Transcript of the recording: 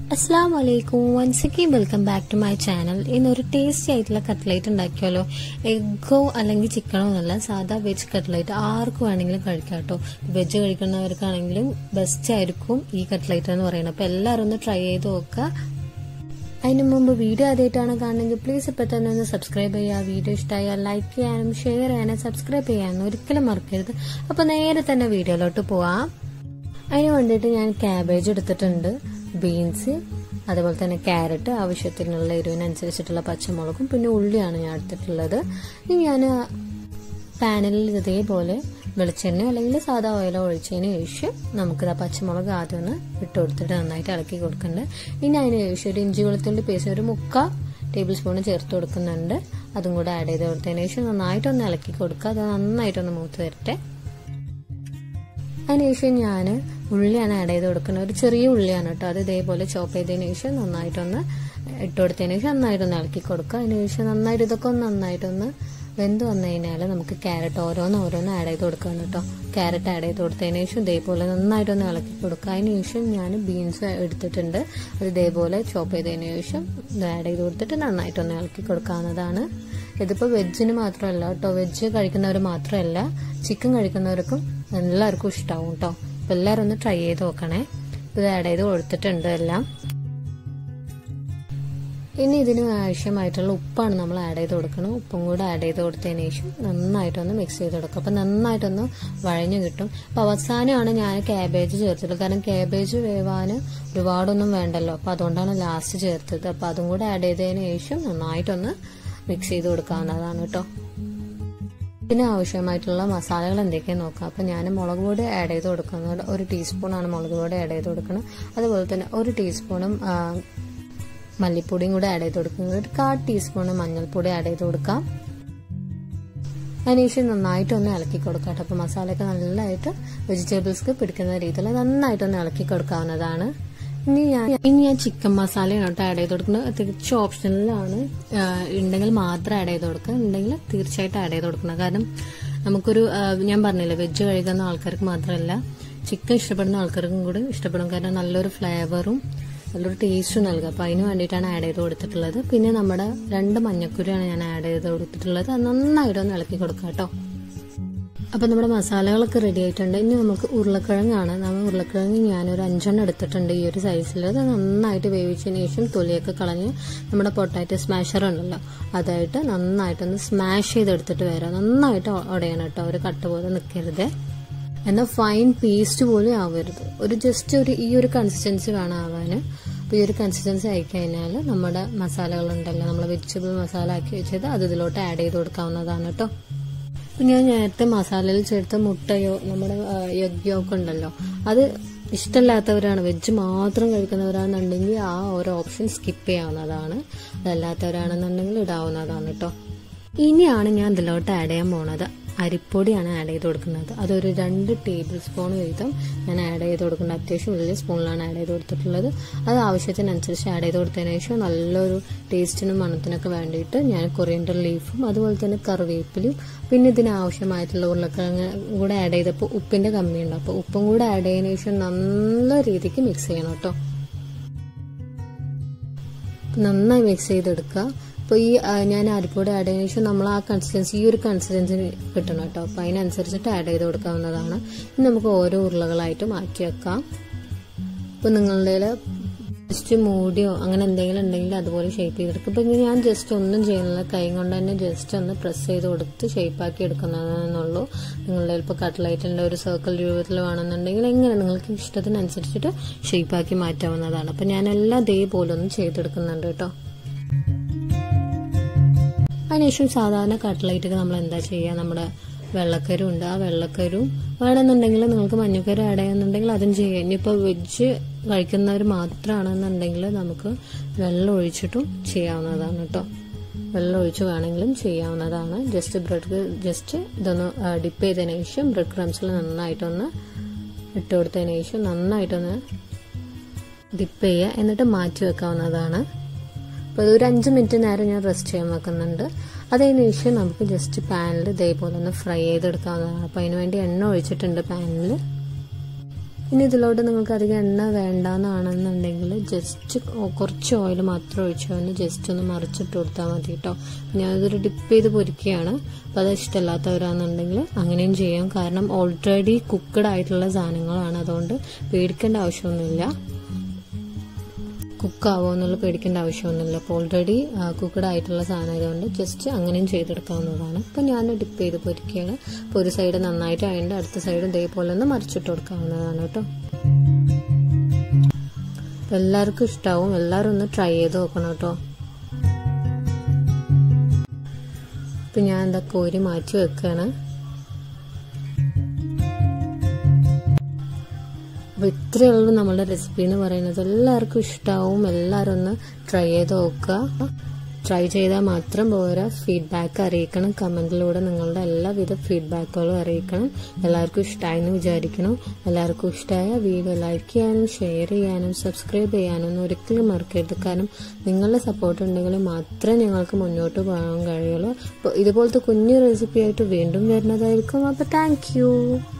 അസ്സാം വലൈക്കും once again welcome back to my channel ഇന്നൊരു ടേസ്റ്റി ആയിട്ടുള്ള കട്ട്ലേറ്റ് ഉണ്ടാക്കിയാലോ എഗ്ഗോ അല്ലെങ്കിൽ ചിക്കനോ എന്നല്ല സാധാ വെജ് കട്ട്ലേറ്റ് ആർക്ക് വേണമെങ്കിലും കഴിക്കാം കേട്ടോ വെജ് കഴിക്കുന്നവർക്കാണെങ്കിലും ബെസ്റ്റ് ആയിരിക്കും ഈ കട്ട്ലേറ്റ് എന്ന് പറയുന്നത് അപ്പോൾ എല്ലാവരും ഒന്ന് ട്രൈ ചെയ്ത് നോക്കുക അതിന് മുമ്പ് വീഡിയോ ആദ്യമായിട്ടാണ് കാണുന്നെങ്കിൽ പ്ലീസ് ഇപ്പം തന്നെ ഒന്ന് സബ്സ്ക്രൈബ് ചെയ്യുക വീഡിയോ ഇഷ്ടമായാൽ ലൈക്ക് ചെയ്യാനും ഷെയർ ചെയ്യാനും സബ്സ്ക്രൈബ് ചെയ്യാനും ഒരിക്കലും മറക്കരുത് അപ്പോൾ നേരെ തന്നെ വീഡിയോയിലോട്ട് പോവാം അതിന് വേണ്ടിയിട്ട് ഞാൻ ക്യാബേജ് എടുത്തിട്ടുണ്ട് ബീൻസ് അതുപോലെ തന്നെ ക്യാരറ്റ് ആവശ്യത്തിനുള്ള എരിവിനനുസരിച്ചിട്ടുള്ള പച്ചമുളകും പിന്നെ ഉള്ളിയാണ് ഞാൻ എടുത്തിട്ടുള്ളത് ഇനി ഞാൻ പാനിൽ ഇതേപോലെ വെളിച്ചെണ്ണ അല്ലെങ്കിൽ സാധാ ഓയിലോ ഒഴിച്ചതിന് ശേഷം നമുക്കിത് ആ പച്ചമുളക് ആദ്യം ഒന്ന് ഇട്ട് കൊടുത്തിട്ട് നന്നായിട്ട് ഇളക്കി കൊടുക്കുന്നുണ്ട് ഇനി അതിന് ശേഷം ഒരു ഇഞ്ചി വെളുത്തുള്ളി പേസ്റ്റ് ഒരു മുക്ക ടേബിൾ സ്പൂൺ ചേർത്ത് കൊടുക്കുന്നുണ്ട് അതും കൂടെ ആഡ് ചെയ്ത് കൊടുത്തതിന് ശേഷം നന്നായിട്ടൊന്ന് ഇളക്കി കൊടുക്കുക അത് നന്നായിട്ടൊന്ന് മൂത്ത് വരട്ടെ അതിനുശേഷം ഞാൻ ഉള്ളിയാണ് ആഡ് ചെയ്ത് കൊടുക്കുന്നത് ഒരു ചെറിയ ഉള്ളിയാണ് കേട്ടോ അത് ഇതേപോലെ ചോപ്പ് ചെയ്തതിന് ശേഷം നന്നായിട്ടൊന്ന് ഇട്ട് കൊടുത്തതിന് ശേഷം നന്നായിട്ടൊന്ന് ഇളക്കി കൊടുക്കുക അതിന് ശേഷം നന്നായിട്ട് ഇതൊക്കെ ഒന്ന് നന്നായിട്ടൊന്ന് വെന്ത് വന്നു കഴിഞ്ഞാൽ നമുക്ക് ക്യാരറ്റ് ഓരോന്ന് ഓരോന്ന് ആഡ് ചെയ്ത് കൊടുക്കണം കേട്ടോ ക്യാരറ്റ് ആഡ് ചെയ്ത് കൊടുത്തതിന് ശേഷം ഇതേപോലെ നന്നായിട്ടൊന്ന് ഇളക്കി കൊടുക്കുക അതിന് ശേഷം ഞാൻ ബീൻസ് എടുത്തിട്ടുണ്ട് അത് ഇതേപോലെ ചോപ്പ് ചെയ്തതിന് ശേഷം ഇത് ആഡ് ചെയ്ത് കൊടുത്തിട്ട് നന്നായിട്ടൊന്ന് ഇളക്കി കൊടുക്കാവുന്നതാണ് ഇതിപ്പോൾ വെജിന് മാത്രമല്ല കേട്ടോ വെജ് കഴിക്കുന്നവർ മാത്രമല്ല ചിക്കൻ കഴിക്കുന്നവർക്കും എല്ലാവർക്കും ഇഷ്ടമാവും കേട്ടോ അപ്പോൾ എല്ലാവരും ഒന്ന് ട്രൈ ചെയ്ത് നോക്കണേ ഇത് ആഡ് ചെയ്ത് കൊടുത്തിട്ടുണ്ട് എല്ലാം ഇനി ഇതിന് ആവശ്യമായിട്ടുള്ള ഉപ്പാണ് നമ്മൾ ആഡ് ചെയ്ത് കൊടുക്കണം ഉപ്പും കൂടെ ആഡ് ചെയ്ത് കൊടുത്തതിന് ശേഷം നന്നായിട്ടൊന്ന് മിക്സ് ചെയ്ത് കൊടുക്കും അപ്പം നന്നായിട്ടൊന്ന് വഴഞ്ഞു കിട്ടും അപ്പം അവസാനമാണ് ഞാൻ ക്യാബേജ് ചേർത്തിട്ടുള്ളത് കാരണം ക്യാബേജ് വേവാൻ ഒരുപാടൊന്നും വേണ്ടല്ലോ അപ്പം അതുകൊണ്ടാണ് ലാസ്റ്റ് ചേർത്തത് അപ്പം അതും കൂടെ ആഡ് ചെയ്തതിന് ശേഷം നന്നായിട്ടൊന്ന് മിക്സ് ചെയ്ത് കൊടുക്കാവുന്നതാണ് കേട്ടോ ഇതിന് ആവശ്യമായിട്ടുള്ള മസാലകൾ എന്തൊക്കെയാണ് നോക്കാം അപ്പം ഞാൻ മുളക് പൊടി ആഡ് ചെയ്ത് കൊടുക്കുന്നത് ഒരു ടീസ്പൂണാണ് മുളക് പൊടി ആഡ് ചെയ്ത് കൊടുക്കുന്നത് അതുപോലെ തന്നെ ഒരു ടീസ്പൂണും മല്ലിപ്പൊടിയും കൂടെ ആഡ് ചെയ്ത് കൊടുക്കുന്നത് ഒരു കാ ടീസ്പൂണ് മഞ്ഞൾപ്പൊടി ആഡ് ചെയ്ത് കൊടുക്കാം അതിനുശേഷം നന്നായിട്ടൊന്ന് ഇളക്കി കൊടുക്കാം കേട്ടോ അപ്പോൾ മസാലയൊക്കെ നല്ലതായിട്ട് വെജിറ്റബിൾസ്ക്ക് പിടിക്കുന്ന രീതിയിൽ നന്നായിട്ടൊന്ന് ഇളക്കി കൊടുക്കാവുന്നതാണ് ഇനി ഞാൻ ഇനി ഞാൻ ചിക്കൻ മസാലയാണ് കേട്ടോ ആഡ് ചെയ്ത് കൊടുക്കുന്നത് തികച്ചും ഓപ്ഷനിലാണ് ഉണ്ടെങ്കിൽ മാത്രം ആഡ് ചെയ്ത് കൊടുക്കുക ഉണ്ടെങ്കിൽ തീർച്ചയായിട്ടും ആഡ് ചെയ്ത് കൊടുക്കണം കാരണം നമുക്കൊരു ഞാൻ പറഞ്ഞില്ല വെജ് കഴിക്കുന്ന ആൾക്കാർക്ക് മാത്രമല്ല ചിക്കൻ ഇഷ്ടപ്പെടുന്ന ആൾക്കാർക്കും കൂടി ഇഷ്ടപ്പെടും കാരണം നല്ലൊരു ഫ്ലേവറും നല്ലൊരു ടേസ്റ്റും നൽകുക അപ്പോൾ അതിന് വേണ്ടിയിട്ടാണ് ആഡ് ചെയ്ത് കൊടുത്തിട്ടുള്ളത് പിന്നെ നമ്മുടെ രണ്ട് മഞ്ഞക്കുരിയാണ് ഞാൻ ആഡ് ചെയ്ത് കൊടുത്തിട്ടുള്ളത് അത് നന്നായിട്ടൊന്ന് ഇളക്കി കൊടുക്കുക കേട്ടോ അപ്പം നമ്മുടെ മസാലകളൊക്കെ റെഡി ആയിട്ടുണ്ട് ഇനി നമുക്ക് ഉരുളക്കിഴങ്ങാണ് നമ്മൾ ഉരുളക്കിഴങ്ങ് ഞാനൊരു അഞ്ചെണ്ണം എടുത്തിട്ടുണ്ട് ഈ ഒരു സൈസിൽ അത് നന്നായിട്ട് വേവിച്ചതിന് ശേഷം തൊലിയൊക്കെ കളഞ്ഞ് നമ്മുടെ പൊട്ടാറ്റോ സ്മാഷർ ഉണ്ടല്ലോ അതായിട്ട് നന്നായിട്ടൊന്ന് സ്മാഷ് ചെയ്തെടുത്തിട്ട് വരാം നന്നായിട്ട് ഉടയണം കേട്ടോ ഒരു കട്ട പോലെ നിൽക്കരുത് എന്നാൽ ഫൈൻ പേസ്റ്റ് പോലും ആവരുത് ഒരു ജസ്റ്റ് ഒരു ഈ ഒരു കൺസിസ്റ്റൻസി വേണം ആവാൻ അപ്പോൾ ഈ ഒരു കൺസിസ്റ്റൻസി ആയി കഴിഞ്ഞാൽ നമ്മുടെ മസാലകളുണ്ടല്ലോ നമ്മൾ വെജിറ്റബിൾ മസാല ആക്കി വെച്ചത് അത് ഇതിലോട്ട് ആഡ് ചെയ്ത് കൊടുക്കാവുന്നതാണ് കേട്ടോ ഞാൻ നേരത്തെ മസാലയിൽ ചേർത്ത മുട്ടയോ നമ്മുടെ യഗ്യോ ഒക്കെ ഉണ്ടല്ലോ അത് ഇഷ്ടമില്ലാത്തവരാണ് വെജ് മാത്രം കഴിക്കുന്നവരാണെന്നുണ്ടെങ്കിൽ ആ ഒരു ഓപ്ഷൻ സ്കിപ്പ് ചെയ്യാവുന്നതാണ് അതല്ലാത്തവരാണെന്നുണ്ടെങ്കിൽ ഇടാവുന്നതാണ് കേട്ടോ ഇനിയാണ് ഞാൻ ഇതിലോട്ട് ആഡ് ചെയ്യാൻ പോണത് അരിപ്പൊടിയാണ് ആഡ് ചെയ്ത് കൊടുക്കുന്നത് അതൊരു രണ്ട് ടേബിൾ സ്പൂൺ വീതം ഞാൻ ആഡ് ചെയ്ത് കൊടുക്കുന്നത് അത്യാവശ്യം വലിയ സ്പൂണിലാണ് ആഡ് ചെയ്ത് കൊടുത്തിട്ടുള്ളത് അത് ആവശ്യത്തിനനുസരിച്ച് ആഡ് ചെയ്ത് കൊടുത്തതിന് ശേഷം നല്ലൊരു ടേസ്റ്റിനും മണത്തിനൊക്കെ വേണ്ടിയിട്ട് ഞാൻ കൊറിയൻഡർ ലീഫും അതുപോലെ തന്നെ കറിവേപ്പിലും പിന്നെ ഇതിന് ആവശ്യമായിട്ടുള്ള ഉരുളക്കിഴങ്ങ് കൂടെ ആഡ് ചെയ്തപ്പോൾ ഉപ്പിന്റെ കമ്മിയുണ്ട് അപ്പോൾ ഉപ്പും കൂടെ ആഡ് ചെയ്തതിനു ശേഷം നല്ല രീതിക്ക് മിക്സ് ചെയ്യണം കേട്ടോ നന്നായി മിക്സ് ചെയ്തെടുക്കുക അപ്പോൾ ഈ ഞാൻ അരിപ്പൊടി ആഡ് ചെയ്തതിനു ശേഷം നമ്മൾ ആ കൺസിസ്റ്റൻസി ഈ ഒരു കൺസിസ്റ്റൻസി കിട്ടണം കേട്ടോ അപ്പോൾ അതിനനുസരിച്ചിട്ട് ആഡ് ചെയ്ത് കൊടുക്കാവുന്നതാണ് ഇനി നമുക്ക് ഓരോ ഉരുളകളായിട്ട് മാറ്റി വെക്കാം ഇപ്പോൾ നിങ്ങളുടെ ജസ്റ്റ് മൂടിയോ അങ്ങനെ എന്തെങ്കിലും ഉണ്ടെങ്കിൽ അതുപോലെ ഷേപ്പ് ചെയ്തെടുക്കും ഇപ്പം ഞാൻ ജസ്റ്റ് ഒന്നും ചെയ്യുന്നില്ല കൈ കൊണ്ട് തന്നെ ജസ്റ്റ് ഒന്ന് പ്രസ് ചെയ്ത് കൊടുത്ത് ഷേപ്പാക്കി എടുക്കുന്നതെന്നുള്ളൂ നിങ്ങളുടെ ഇപ്പോൾ കട്ട്ലൈറ്റിൻ്റെ ഒരു സർക്കിൾ രൂപത്തിൽ വേണമെന്നുണ്ടെങ്കിൽ എങ്ങനെ നിങ്ങൾക്ക് ഇഷ്ടത്തിനനുസരിച്ചിട്ട് ഷേപ്പാക്കി മാറ്റാവുന്നതാണ് അപ്പം ഞാനെല്ലാം ഇതേപോലെ ഒന്ന് ചെയ്തെടുക്കുന്നുണ്ട് കേട്ടോ അതിനുശേഷം സാധാരണ കട്ട്ലൈറ്റൊക്കെ നമ്മൾ എന്താ ചെയ്യുക നമ്മുടെ വെള്ളക്കരും ഉണ്ട് ആ വെള്ളക്കരും വേണമെന്നുണ്ടെങ്കിൽ നിങ്ങൾക്ക് മഞ്ഞക്കരും ആഡ് ചെയ്യുന്നുണ്ടെങ്കിൽ അതും ചെയ്യാം ഇനിയിപ്പോൾ വെജ് കഴിക്കുന്നവർ മാത്രമാണെന്നുണ്ടെങ്കിൽ നമുക്ക് വെള്ളം ഒഴിച്ചിട്ടും ചെയ്യാവുന്നതാണ് കേട്ടോ വെള്ളം ഒഴിച്ച് വേണമെങ്കിലും ചെയ്യാവുന്നതാണ് ജസ്റ്റ് ബ്രെഡ് ജസ്റ്റ് ഇതൊന്ന് ഡിപ്പ് ചെയ്തതിന് ശേഷം ബ്രെഡ് ക്രംസിൽ നന്നായിട്ടൊന്ന് ഇട്ട് കൊടുത്തതിന് ശേഷം നന്നായിട്ടൊന്ന് ഡിപ്പ് ചെയ്യുക എന്നിട്ട് മാറ്റി വെക്കാവുന്നതാണ് അപ്പോൾ അതൊരു അഞ്ച് മിനിറ്റ് നേരം ഞാൻ റെസ്റ്റ് ചെയ്യാൻ വെക്കുന്നുണ്ട് അതിന് ശേഷം നമുക്ക് ജസ്റ്റ് പാനിൽ ഇതേപോലെ ഒന്ന് ഫ്രൈ ചെയ്തെടുക്കാവുന്നതാണ് അപ്പോൾ അതിന് വേണ്ടി എണ്ണ ഒഴിച്ചിട്ടുണ്ട് പാനിൽ ഇനി ഇതിലോട്ട് നിങ്ങൾക്ക് അധികം എണ്ണ വേണ്ടാന്നാണെന്നുണ്ടെങ്കിൽ ജസ്റ്റ് കുറച്ച് ഓയിൽ മാത്രം ഒഴിച്ചു ഒന്ന് ജസ്റ്റ് ഒന്ന് മറിച്ചിട്ട് കൊടുത്താൽ മതി കേട്ടോ ഞാനിതൊരു ഡിപ്പ് ചെയ്ത് പൊരിക്കുകയാണ് അപ്പോൾ അത് ഇഷ്ടമല്ലാത്തവരാണെന്നുണ്ടെങ്കിൽ അങ്ങനെയും ചെയ്യാം കാരണം ഓൾറെഡി കുക്കഡ് ആയിട്ടുള്ള സാധനങ്ങളാണ് അതുകൊണ്ട് പേടിക്കേണ്ട ആവശ്യമൊന്നുമില്ല കുക്കാവോ എന്നുള്ള പേടിക്കേണ്ട ആവശ്യമൊന്നുമില്ല അപ്പോൾ ഓൾറെഡി കുക്കഡ് ആയിട്ടുള്ള സാധനം ആയതുകൊണ്ട് ജസ്റ്റ് അങ്ങനെയും ചെയ്തെടുക്കാവുന്നതാണ് അപ്പോൾ ഞാൻ ഡിപ്പ് ചെയ്ത് പൊരിക്കുകയാണ് അപ്പോൾ ഒരു സൈഡ് നന്നായിട്ട് അതിൻ്റെ അടുത്ത സൈഡ് ഇതേപോലെ ഒന്ന് മറിച്ചിട്ട് കൊടുക്കാവുന്നതാണ് കേട്ടോ അപ്പോൾ എല്ലാവർക്കും ഇഷ്ടാവും എല്ലാവരും ഒന്ന് ട്രൈ ചെയ്ത് നോക്കണം കേട്ടോ ഇപ്പം ഞാൻ എന്താ കോരി മാറ്റി വെക്കുകയാണ് അപ്പോൾ ഇത്രയേ ഉള്ളൂ നമ്മളുടെ റെസിപ്പി എന്ന് പറയുന്നത് എല്ലാവർക്കും ഇഷ്ടമാവും എല്ലാവരും ഒന്ന് ട്രൈ ചെയ്ത് നോക്കുക ട്രൈ ചെയ്താൽ മാത്രം പോരാ ഫീഡ്ബാക്ക് അറിയിക്കണം കമൻറ്റിലൂടെ നിങ്ങളുടെ എല്ലാവിധ ഫീഡ്ബാക്കുകളും അറിയിക്കണം എല്ലാവർക്കും ഇഷ്ടമായി എന്ന് വിചാരിക്കണം എല്ലാവർക്കും ഇഷ്ടമായ വീഡിയോ ലൈക്ക് ചെയ്യാനും ഷെയർ ചെയ്യാനും സബ്സ്ക്രൈബ് ചെയ്യാനും ഒന്നും ഒരിക്കലും മറക്കരുത് കാരണം നിങ്ങളുടെ സപ്പോർട്ട് ഉണ്ടെങ്കിൽ മാത്രമേ ഞങ്ങൾക്ക് മുന്നോട്ട് പോകാൻ കഴിയുള്ളൂ അപ്പോൾ ഇതുപോലത്തെ കുഞ്ഞു റെസിപ്പി ആയിട്ട് വീണ്ടും വരുന്നതായിരിക്കും അപ്പോൾ താങ്ക്